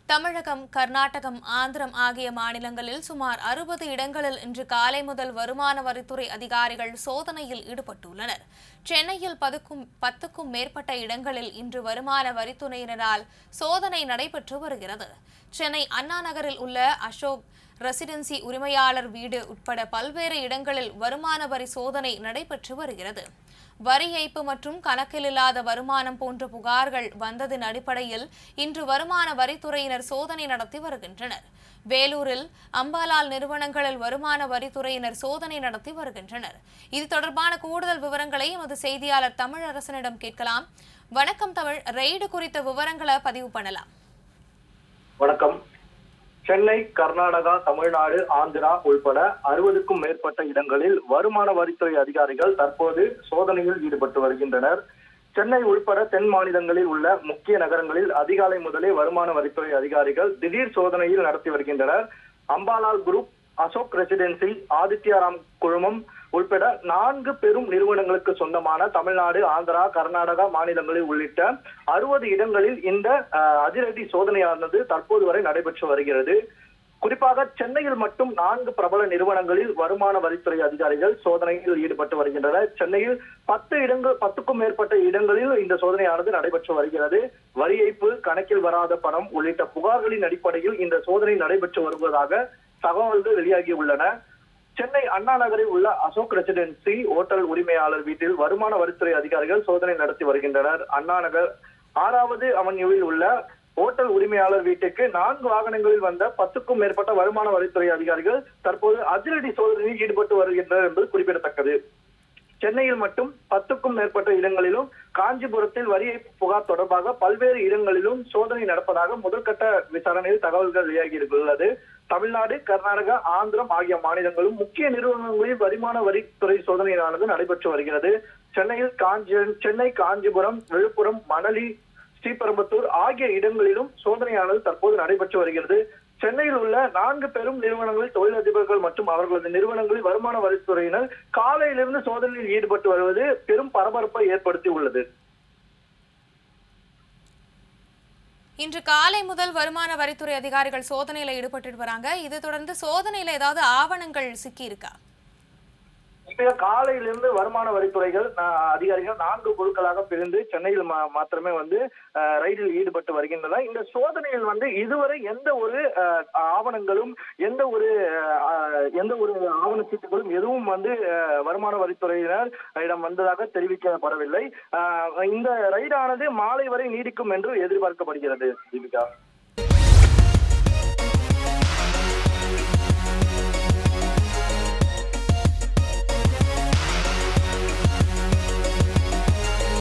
தமிழகம் கர்நாடகம் ஆந்திரம் ஆகிய மாநிலங்களில் சுமார் அறுபது இடங்களில் இன்று காலை முதல் வருமான வரித்துறை அதிகாரிகள் சோதனையில் ஈடுபட்டுள்ளனர் சென்னையில் பதுக்கும் பத்துக்கும் மேற்பட்ட இடங்களில் இன்று வருமான வரித்துறையினரால் சோதனை நடைபெற்று வருகிறது சென்னை அண்ணா நகரில் உள்ள அசோக் ரெசிடென்சி உரிமையாளர் வீடு உட்பட பல்வேறு இடங்களில் வருமான வரி சோதனை நடைபெற்று வருகிறது வரி ஏய்ப்பு மற்றும் கணக்கிலில்லாத வருமானம் போன்ற புகார்கள் வந்ததின் அடிப்படையில் இன்று வருமான வரித்துறையினர் சோதனை நடத்தி வருகின்றனர் வேலூரில் அம்பாலால் நிறுவனங்களில் வருமான வரித்துறையினர் சோதனை நடத்தி வருகின்றனர் இது தொடர்பான கூடுதல் விவரங்களை எமது செய்தியாளர் தமிழரசனிடம் கேட்கலாம் வணக்கம் தமிழ் ரெய்டு குறித்த விவரங்களை பதிவு பண்ணலாம் வணக்கம் சென்னை கர்நாடகா தமிழ்நாடு ஆந்திரா உள்பட அறுபதுக்கும் மேற்பட்ட இடங்களில் வருமான வரித்துறை அதிகாரிகள் தற்போது சோதனையில் ஈடுபட்டு வருகின்றனர் சென்னை உள்பட தென் மாநிலங்களில் உள்ள முக்கிய நகரங்களில் அதிகாலை முதலே வருமான வரித்துறை அதிகாரிகள் திடீர் சோதனையில் நடத்தி வருகின்றனர் அம்பாலால் குரூப் அசோக் ரெசிடென்சி ஆதித்யாராம் குழுமம் உள்பட நான்கு பெரும் நிறுவனங்களுக்கு சொந்தமான தமிழ்நாடு ஆந்திரா கர்நாடகா மாநிலங்களில் உள்ளிட்ட அறுபது இடங்களில் இந்த அஹ், அதிரடி சோதனையானது தற்போது வரை நடைபெற்று வருகிறது குறிப்பாக சென்னையில் மட்டும் நான்கு பிரபல நிறுவனங்களில் வருமான வரித்துறை அதிகாரிகள் சோதனையில் ஈடுபட்டு வருகின்றனர் சென்னையில் பத்து இடங்கள் பத்துக்கும் மேற்பட்ட இடங்களில் இந்த சோதனையானது நடைபெற்று வருகிறது வரி ஏய்ப்பு கணக்கில் வராத பணம் உள்ளிட்ட புகார்களின் அடிப்படையில் இந்த சோதனை நடைபெற்று வருவதாக தகவல்கள் வெளியாகியுள்ளன சென்னை அண்ணா நகரில் உள்ள அசோக் ரெசிடென்சி ஓட்டல் உரிமையாளர் வீட்டில் வருமான வரித்துறை அதிகாரிகள் சோதனை நடத்தி வருகின்றனர் அண்ணா நகர் ஆறாவது அவன்யூவில் உள்ள ஓட்டல் உரிமையாளர் வீட்டுக்கு நான்கு வாகனங்களில் வந்த பத்துக்கும் மேற்பட்ட வருமான வரித்துறை அதிகாரிகள் தற்போது அதிரடி சோதனையில் ஈடுபட்டு வருகின்றனர் என்பது குறிப்பிடத்தக்கது சென்னையில் மட்டும் பத்துக்கும் மேற்பட்ட இடங்களிலும் காஞ்சிபுரத்தில் வரி ஏய்ப்பு புகார் தொடர்பாக பல்வேறு இடங்களிலும் சோதனை நடப்பதாக முதற்கட்ட விசாரணையில் தகவல்கள் வெளியாகியுள்ளது தமிழ்நாடு கர்நாடகா ஆந்திரம் ஆகிய மாநிலங்களும் முக்கிய நிறுவனங்களில் வருமான வரித்துறை சோதனையானது நடைபெற்று வருகிறது சென்னையில் காஞ்சி சென்னை காஞ்சிபுரம் விழுப்புரம் மணலி ஸ்ரீபெரும்புத்தூர் ஆகிய இடங்களிலும் சோதனையானது தற்போது நடைபெற்று வருகிறது சென்னையில் உள்ள நான்கு பெரும் நிறுவனங்களில் தொழிலதிபர்கள் மற்றும் அவர்களது நிறுவனங்களில் வருமான வரித்துறையினர் காலையிலிருந்து சோதனையில் ஈடுபட்டு வருவது பெரும் பரபரப்பை ஏற்படுத்தி உள்ளது இன்று காலை முதல் வருமான வரித்துறை அதிகாரிகள் சோதனையில ஈடுபட்டு வராங்க இது தொடர்ந்து சோதனையில ஏதாவது ஆவணங்கள் சிக்கி இருக்கா இப்ப காலையிலிருந்து வருமான வரித்துறைகள் அஹ், அதிகாரிகள் நான்கு குழுக்களாக பிரிந்து சென்னையில் மா- மாத்திரமே வந்து அஹ், ரைடில் ஈடுபட்டு வருகின்றனர் இந்த சோதனையில் வந்து இதுவரை எந்த ஒரு அஹ், ஆவணங்களும் எந்த ஒரு அஹ், எந்த ஒரு ஆவணச்சீட்டுகளும் எதுவும் வந்து அஹ், வருமான வரித்துறையினர் இடம் வந்ததாக தெரிவிக்கப்படவில்லை அஹ், இந்த ரைடானது மாலை வரை நீடிக்கும் என்று எதிர்பார்க்கப்படுகிறது தீபிகா